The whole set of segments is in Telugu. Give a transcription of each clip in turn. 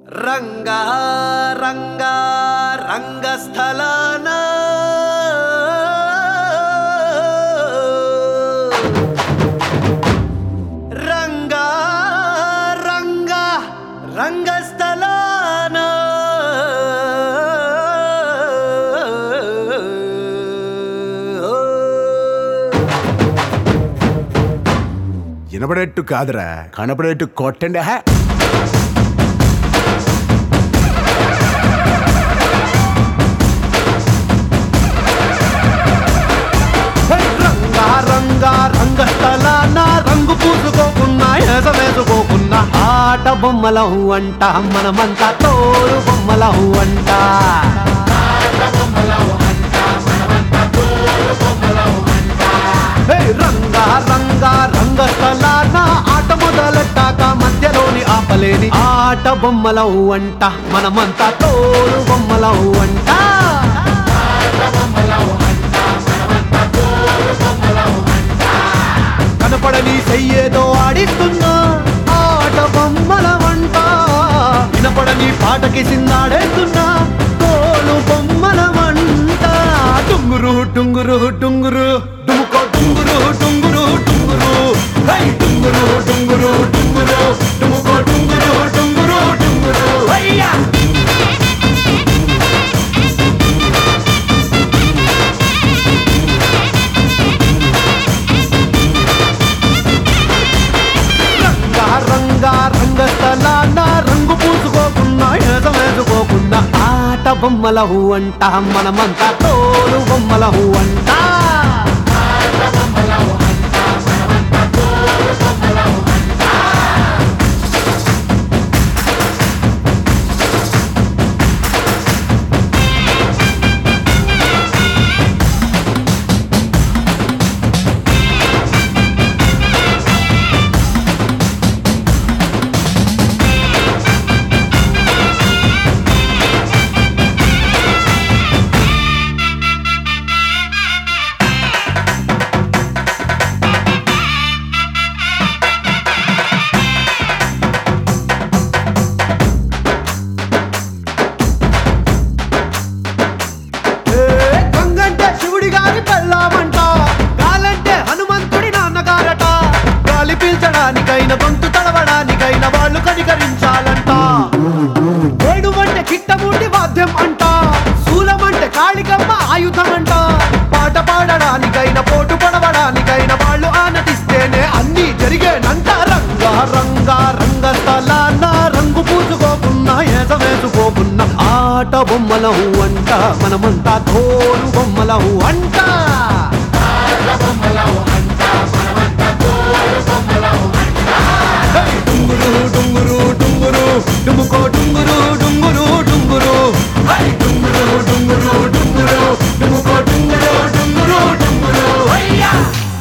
రంగా రంగా రంగస్థలాన రంగా రంగా రంగస్థలాన వినపడేట్టు కాదురా కనపడేట్టు కొట్టండి హే రంగా రంగా రంగస్థలాన రంగు పూసుకోకున్నా ఏస వేసుకోకున్నా ఆట బొమ్మలహు అంట మనమంతా తోలు బొమ్మలహు అంట హే, రంగా రంగా రంగస్థలాన ఆట మొదలెట్టాక మధ్యలోని ఆపలేని ఆట బొమ్మలహు అంట మనమంతా తోలు బొమ్మలహు అంట కనపడని చెయ్యేదో ఆడిస్తున్నా ఆట బొమ్మల వంట వినపడని పాటకి సిందాడేస్తున్నా తోలు బొమ్మల వంట టుంగురు టుంగురు టుంగురు డుముకో టుంగురు టుంగురు టుంగురు హై టుంగురు టుంగురు టుంగురు డుముకో టుంగురు టుంగురు టుంగురు హయ్యా రంగా రంగా రంగస్థలాన రంగు పూసుకోకున్నా ఏద వేసుకోకున్నా ఆట బొమ్మలహు అంట మనమంతా తోలు బొమ్మలహు అంట ఏ, గంగంటే శివుడి గారి పెళ్ళామంట గాలంటే హనుమంతుడి నాన్నగారట గాలి పీల్చడానికైన గొంతు తడవడానికైన వాళ్ళు కనికరించాలంట ఏడు అంటే కిట్టముండి వాద్యం అంట శూలమంటే కాళికమ్మ ఆయుధం అంట పాట పాడడానికైన పోటు పడవడానికైన వాళ్ళు ఆనతిస్తేనే అన్ని జరిగేనంట రంగా రంగా రంగస్థలాన రంగు పూసుకోకున్నా ఏస వేసుకోకున్నా ఆట బొమ్మలహు అంట మనమంతా తోలు బొమ్మలహు అంట హే, డుంగురు డుంగురు డుంగురు డుముకో డుంగురు డుంగురు డుంగురు హై, డుంగురు డుంగురు డుంగురు డుముకో డుంగురు డుంగురు డుంగురు హయ్యా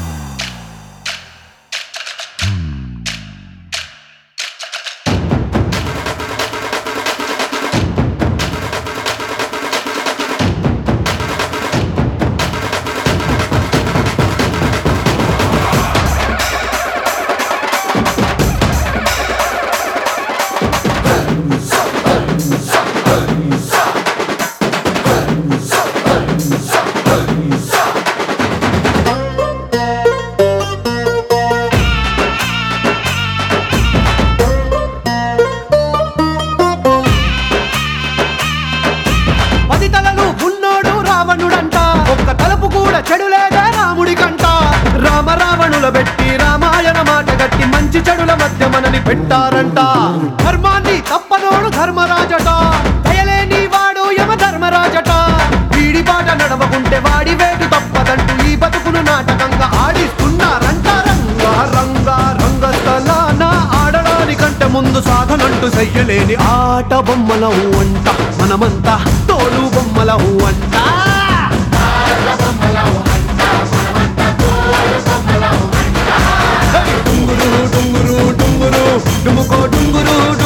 పది తలలు ఉన్నోడు రావణుడంట ఒక్క తలుపు కూడా చెడు లేదా రాముడి కంట రామ రావణుల పెట్టి రామాయణ మాట గట్టి మంచి చెడుల మధ్య మనని పెట్టారంట ధర్మాన్ని తప్పనోడు ధర్మరాజట దయలేని వాడు యమ ధర్మరాజట వీడి బాట నడవకుంటే వాడి వేటు తప్పదంటూ ఈ బతుకును నాటకంగా ఆడిస్తున్నారంట రంగా రంగా రంగస్థలాన ఆడడానికంటే ముందు సాధనంటూ చెయ్యలేని ఆట బొమ్మలవు అంట మనమంతా తోలు బొమ్మలవు అంట హే, డుంగురు డుంగురు డుంగురు డుముకో డుంగురు